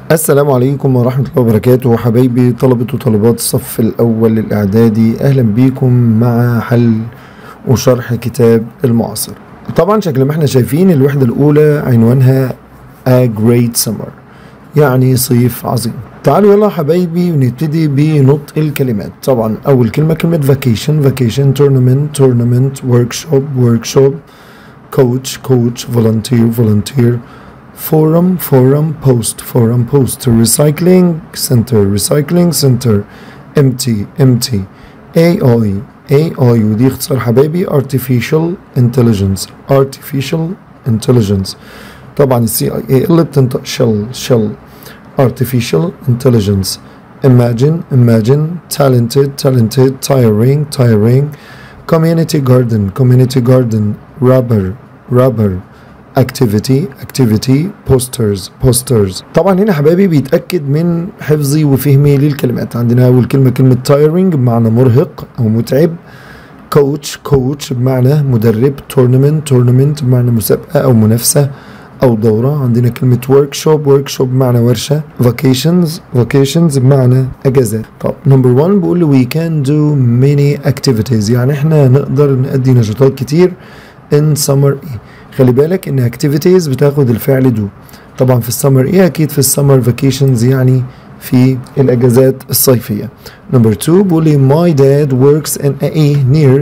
السلام عليكم ورحمة الله وبركاته حبايبي طلبة وطالبات الصف الأول الإعدادي أهلا بيكم مع حل وشرح كتاب المعاصر طبعا شكل ما احنا شايفين الوحدة الأولى عنوانها A Great Summer يعني صيف عظيم تعالوا يلا حبايبي ونبتدي بنطق الكلمات طبعا أول كلمة كلمة vacation vacation tournament tournament workshop workshop coach coach volunteer volunteer forum forum post forum post recycling center recycling center empty empty AI AI ودي اختصار حبايبي artificial intelligence artificial intelligence طبعا السي اي اي اللي بتنطق shell shell artificial intelligence imagine imagine talented talented tiring tiring community garden community garden rubber rubber activity activity posters posters طبعا هنا حبايبي بيتاكد من حفظي وفهمي للكلمات عندنا اول كلمه كلمه tiring بمعنى مرهق او متعب coach coach بمعنى مدرب tournament tournament بمعنى مسابقه او منافسه او دوره عندنا كلمه workshop workshop بمعنى ورشه vacations vacations بمعنى اجازات طب نمبر 1 بيقول لي we can do many activities يعني احنا نقدر نأدي نشاطات كتير in summer ايه خلي بالك ان activities بتاخد الفعل do طبعا في السمر ايه اكيد في السمر vacations يعني في الاجازات الصيفيه نمبر 2 بيقول لي my dad works in a ايه near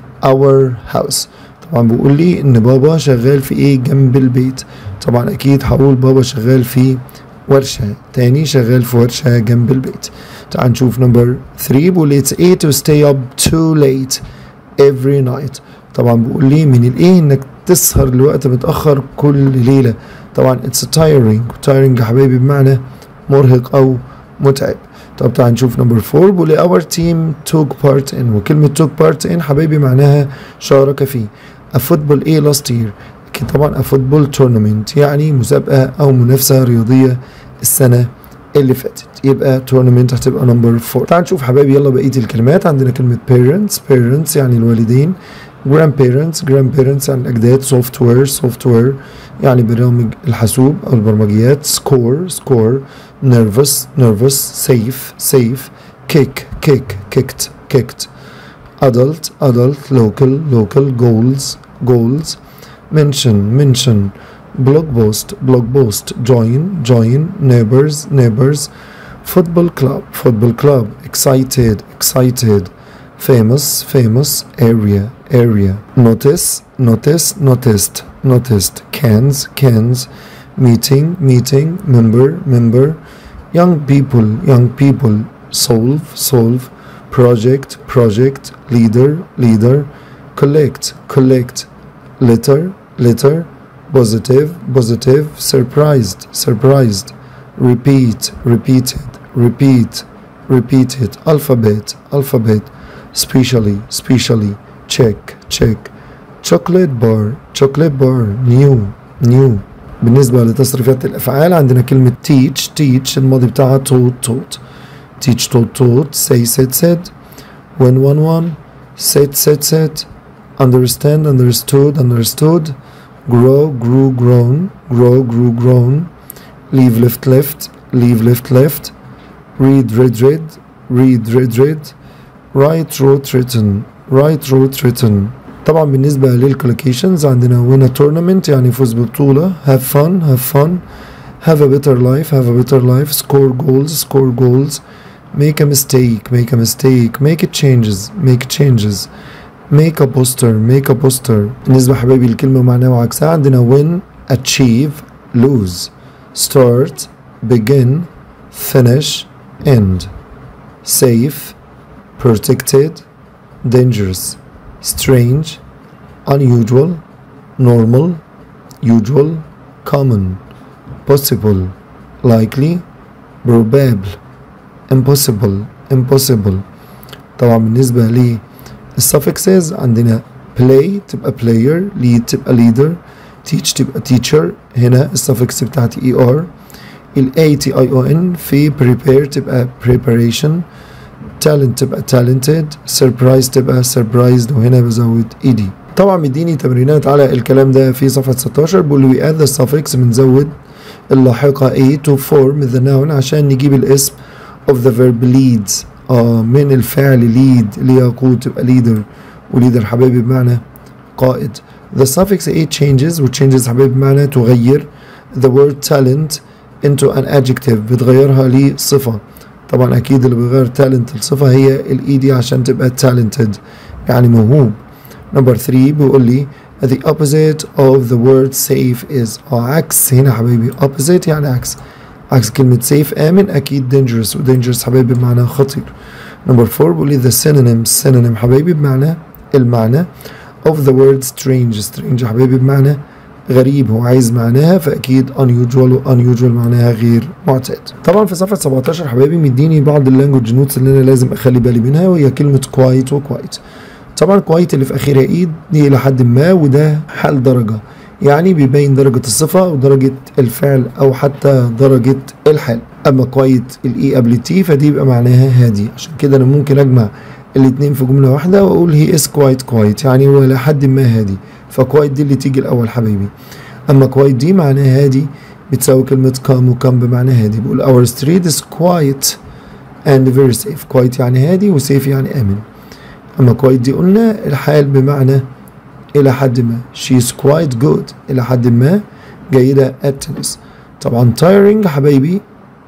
our house طبعا بيقول لي ان بابا شغال في ايه جنب البيت طبعا اكيد هقول بابا شغال في ورشه تاني شغال في ورشه جنب البيت تعال نشوف نمبر 3 بيقول لي it's a to stay up too late every night طبعا بيقول لي من الايه انك تسهر لوقت متاخر كل ليله طبعا it's tiring tiring يا حبايبي بمعنى مرهق او متعب طب تعال نشوف نمبر 4 بيقول لي our team took part in وكلمه took part in حبايبي معناها شارك فيه a football ايه last year اكيد طبعا a football tournament يعني مسابقه او منافسه رياضيه السنه اللي فاتت يبقى tournament هتبقى نمبر 4 تعال نشوف حبايبي يلا بقيه الكلمات عندنا كلمه parents parents يعني الوالدين grandparents grandparents يعني الأجداد software software يعني برامج الحاسوب أو البرمجيات score score nervous nervous safe safe kick kick kicked kicked adult adult local local goals goals mention mention blog post blog post join join neighbors neighbors football club football club excited excited famous famous area area notice notice noticed noticed cans cans meeting meeting member member young people young people solve solve project project leader leader collect collect letter letter positive positive surprised surprised repeat repeated repeat repeated alphabet alphabet specially specially check check chocolate bar chocolate bar new new بالنسبة لتصريفات الأفعال عندنا كلمة teach teach الماضي بتاعها taught taught teach taught taught say said said win won won said said said understand understood understood grow grew grown grow grew grown leave left left leave left left read read read read read read write wrote written write wrote written طبعا بالنسبة للكولوكيشنز عندنا win a tournament يعني فوز ببطولة have fun have fun have a better life have a better life score goals score goals make a mistake make a mistake make it changes make changes make a poster make a poster بالنسبة حبايبي الكلمة معناها وعكسها عندنا win achieve lose start begin finish end safe protected dangerous strange unusual normal usual common possible likely probable impossible impossible طبعا بالنسبة لي السفكسز عندنا play تبقى player lead تبقى leader teach تبقى teacher هنا السفكس بتاعتي er ال A T I O N في prepare تبقى preparation talent تبقى talented surprise تبقى surprised وهنا بزود ed طبعا مديني تمرينات على الكلام ده في صفحة 16 بيقول لي we add the suffix بنزود اللاحقة A to form the noun عشان نجيب الاسم of the verb leads اه من الفعل lead اللي يقود تبقى leader وليدر حبايبي بمعنى قائد the suffix a changes وchanges حبايبي بمعنى تغير the word talent into an adjective بتغيرها لصفة طبعا اكيد اللي بيغير talent الصفة هي الاي دي عشان تبقى talented يعني موهوب نمبر 3 بيقول لي the opposite of the word safe is اه عكس هنا حبايبي opposite يعني عكس عكس كلمة safe آمن أكيد dangerous و dangerous حبايبي بمعنى خطير نمبر 4 بيقول لي the synonym synonym حبايبي بمعنى المعنى of the word strange strange حبايبي بمعنى غريب هو عايز معناها فأكيد unusual و unusual معناها غير معتاد طبعا في صفحة 17 حبايبي مديني بعض اللانجوج نوتس اللي أنا لازم أخلي بالي منها وهي كلمة quiet و quiet طبعا كويت اللي في اخرها ايد دي الى حد ما وده حال درجه يعني بيبين درجة الصفة ودرجة الفعل أو حتى درجة الحال أما كويت الإي قبل تي فدي يبقى معناها هادي عشان كده أنا ممكن أجمع الاتنين في جملة واحدة وأقول هي إس كويت كويت يعني هو إلى حد ما هادي فكويت دي اللي تيجي الأول حبايبي أما كويت دي معناها هادي بتساوي كلمة كام وكام بمعنى هادي بقول our street is quiet and very safe كويت يعني هادي وسيف يعني آمن أما كويت دي قلنا الحال بمعنى إلى حد ما she is quite good إلى حد ما جيدة at tennis طبعا tiring حبايبي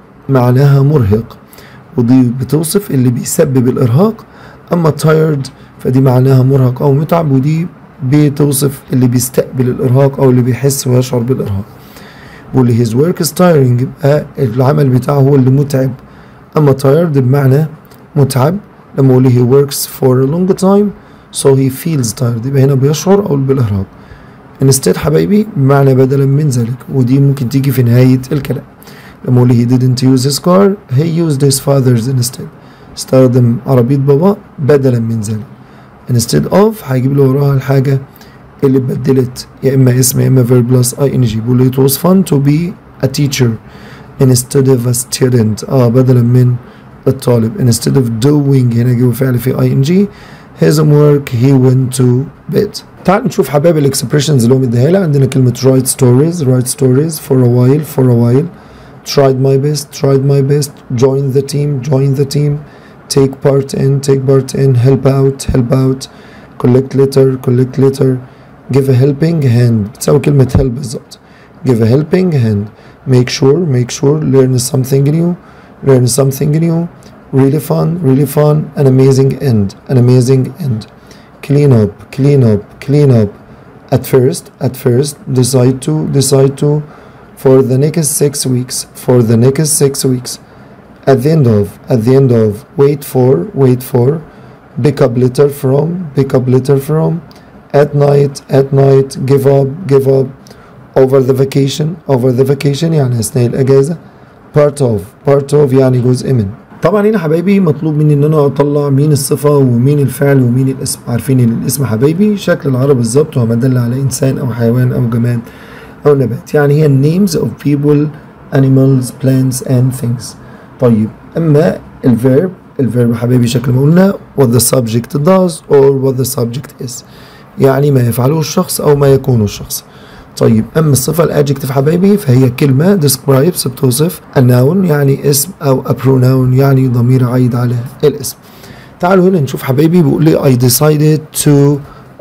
معناها مرهق ودي بتوصف اللي بيسبب الإرهاق أما tired فدي معناها مرهق أو متعب ودي بتوصف اللي بيستقبل الإرهاق أو اللي بيحس ويشعر بالإرهاق بيقول his work is tiring يبقى العمل بتاعه هو اللي متعب أما tired بمعنى متعب لما اقول he works for a long time so he feels tired يبقى هنا بيشعر او بالارهاق instead حبايبي بمعنى بدلا من ذلك ودي ممكن تيجي في نهاية الكلام لما اقول he didn't use his car he used his father's instead استخدم عربية بابا بدلا من ذلك instead of هيجيب له وراها الحاجة اللي اتبدلت يا اما اسم يا اما verb plus ing بيقول it was fun to be a teacher instead of a student اه بدلا من الطالب instead of doing هنا جه فعل في ing his homework he went to bed تعال نشوف حبايب الاكسبريشنز اللي هو مديها لها عندنا كلمة write stories write stories for a while for a while tried my best tried my best join the team join the team take part in take part in help out help out collect litter collect litter give a helping hand بتساوي كلمة help بالظبط give a helping hand make sure make sure learn something new learn something new really fun really fun an amazing end an amazing end clean up clean up clean up at first at first decide to decide to for the next six weeks for the next six weeks at the end of at the end of wait for wait for pick up litter from pick up litter from at night at night give up give up over the vacation over the vacation يعني أثناء الأجازة part of part of يعني جزء من طبعا هنا حبايبي مطلوب مني ان انا اطلع مين الصفة ومين الفعل ومين الاسم عارفين ان الاسم حبايبي شكل العرب بالظبط هو مدل على انسان او حيوان او جماد او نبات يعني هي names of people animals plants and things طيب اما الفيرب الفيرب حبايبي شكل ما قلنا what the subject does or what the subject is يعني ما يفعله الشخص او ما يكون الشخص طيب اما الصفه الادجكتيف حبايبي فهي كلمه describes بتوصف a noun يعني اسم او a pronoun يعني ضمير عايد على الاسم تعالوا هنا نشوف حبايبي بيقول لي I decided to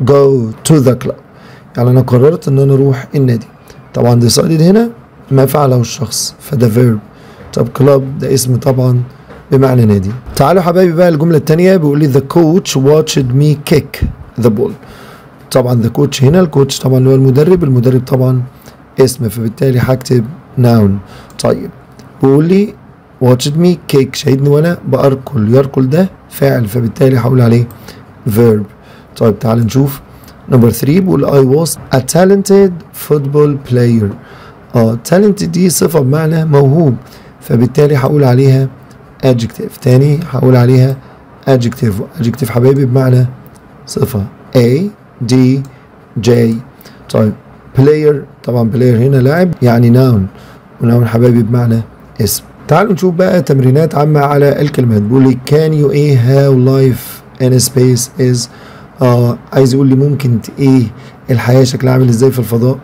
go to the club يعني انا قررت ان انا اروح النادي طبعا decided هنا ما فعله الشخص فده verb طب club ده اسم طبعا بمعنى نادي تعالوا حبايبي بقى الجمله الثانيه بيقول لي the coach watched me kick the ball طبعا ذا كوتش هنا الكوتش طبعا اللي هو المدرب المدرب طبعا اسم فبالتالي هكتب ناون طيب بيقول لي واتشد مي كيك شاهدني وانا باركل يركل ده فاعل فبالتالي هقول عليه verb طيب تعال نشوف نمبر 3 بيقول I was a talented football player اه talented دي صفة بمعنى موهوب فبالتالي هقول عليها adjective تاني هقول عليها adjective adjective حبايبي بمعنى صفة A دي جي طيب بلاير طبعا بلاير هنا لاعب يعني ناون وناون حبايبي بمعنى اسم تعالوا نشوف بقى تمرينات عامة على الكلمات بيقول لي can you ايه how life in space is آه عايز يقول لي ممكن ايه الحياة شكلها عامل ازاي في الفضاء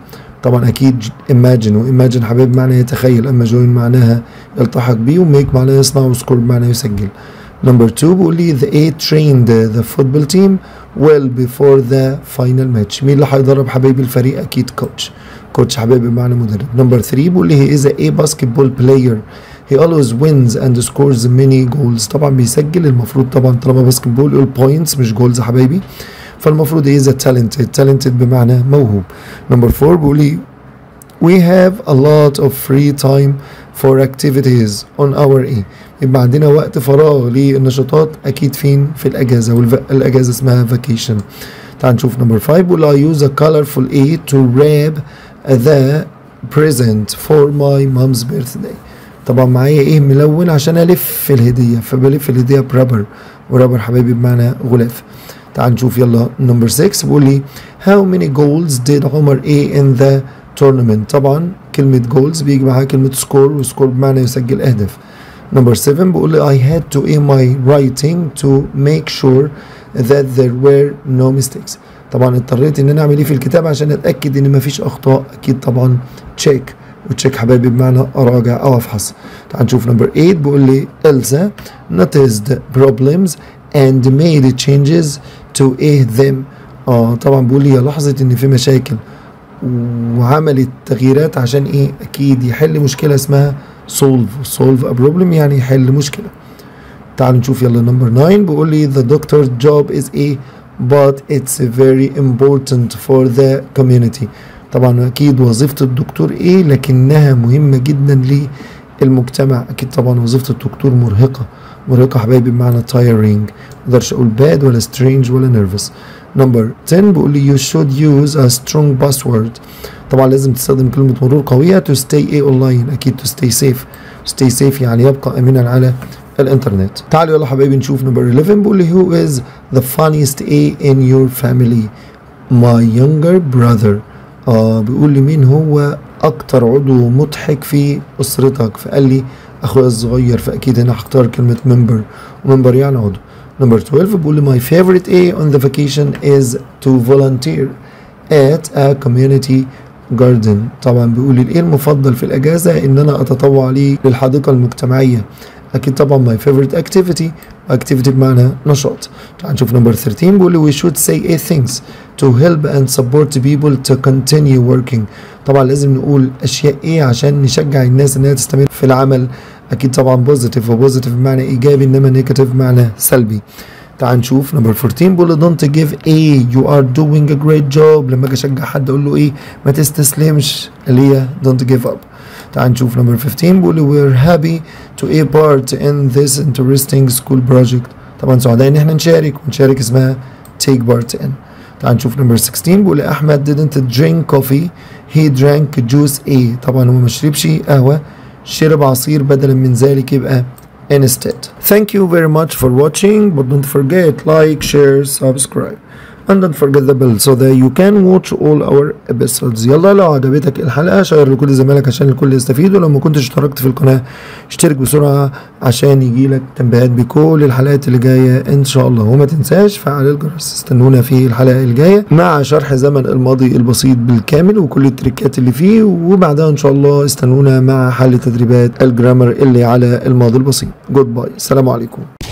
طبعا اكيد imagine وimagine حبايب معنى يتخيل اما join معناها يلتحق بيه وميك معناها يصنع وسكور معناها يسجل نمبر 2 بيقول لي the A trained the football team well before the final match مين اللي هيدرب حبايبي الفريق اكيد كوتش كوتش حبايبي بمعنى مدرب نمبر 3 بيقول لي he is a basketball player he always wins and scores many goals طبعا بيسجل المفروض طبعا طالما باسكت بول يقول points مش جولز حبايبي فالمفروض he is a talented talented بمعنى موهوب نمبر 4 بيقول لي we have a lot of free time for activities on our A يبقى عندنا وقت فراغ للنشاطات اكيد فين في الاجازه والاجازه اسمها vacation تعال نشوف نمبر 5 بيقول I use a colorful A to wrap the present for my mom's birthday طبعا معايا ايه ملون عشان الف الهديه فبلف الهديه برابر ورابر حبايبي بمعنى غلاف تعال نشوف يلا نمبر 6 بيقول لي how many goals did عمر A in the tournament طبعا كلمة goals بيجي معاها كلمة score وسكور بمعنى يسجل أهداف نمبر 7 بيقول لي I had to aim my writing to make sure that there were no mistakes طبعا اضطريت ان انا اعمل ايه في الكتاب عشان اتاكد ان مفيش اخطاء اكيد طبعا تشيك وتشيك حبايبي بمعنى اراجع او افحص تعال نشوف نمبر 8 بيقول لي Elsa noticed problems and made changes to aid them اه طبعا بيقول لي هي لاحظت ان في مشاكل وعملت تغييرات عشان ايه اكيد يحل مشكله اسمها solve solve a problem يعني يحل مشكله تعالوا نشوف يلا نمبر 9 بيقول لي the doctor's job is a but it's very important for the community طبعا اكيد وظيفه الدكتور ايه لكنها مهمه جدا للمجتمع اكيد طبعا وظيفه الدكتور مرهقه مرهقه حبايبي بمعنى tiring مقدرش اقول bad ولا strange ولا nervous نمبر 10 بيقول لي you should use a strong password طبعا لازم تستخدم كلمة مرور قوية to stay a online أكيد to stay safe stay safe يعني يبقى أمينا على الإنترنت تعالوا يلا حبايبي نشوف نمبر 11 بيقول لي who is the funniest A in your family my younger brother آه بيقول لي مين هو أكتر عضو مضحك في أسرتك فقال لي أخويا الصغير فأكيد هنا هختار كلمة member وممبر يعني عضو Number 12 بيقول لي my favorite A on the vacation is to volunteer at a community garden طبعا بيقول لي الايه المفضل في الاجازه ان انا اتطوع ليه للحديقه المجتمعيه اكيد طبعا my favorite activity activity بمعنى نشاط تعال نشوف نمبر 13 بيقول لي we should say eight things to help and support people to continue working طبعا لازم نقول اشياء ايه عشان نشجع الناس انها تستمر في العمل اكيد طبعا بوزيتيف وبوزيتيف بمعنى ايجابي انما نيجاتيف بمعنى سلبي تعال نشوف نمبر 14 بيقول له don't give A you are doing a great job لما اجي اشجع حد اقول له ايه ما تستسلمش اللي هي don't give up تعال نشوف نمبر 15 بيقول له we're happy to a part in this interesting school project طبعا سعداء ان احنا نشارك ونشارك اسمها take part in تعال نشوف نمبر 16 بيقول لي احمد didn't drink coffee he drank juice A طبعا هو ما شربش قهوه شرب عصير بدلا من ذلك يبقى instead. Thank you very much for watching but don't forget like, share, subscribe and don't forget the bell so that you can watch all our episodes يلا لو عجبتك الحلقة شير لكل زمايلك عشان الكل يستفيد ولو ما كنتش اشتركت في القناة اشترك بسرعة عشان يجيلك تنبيهات بكل الحلقات اللي جاية ان شاء الله وما تنساش فعل الجرس استنونا في الحلقة الجاية مع شرح زمن الماضي البسيط بالكامل وكل التريكات اللي فيه وبعدها ان شاء الله استنونا مع حل تدريبات الجرامر اللي على الماضي البسيط جود باي السلام عليكم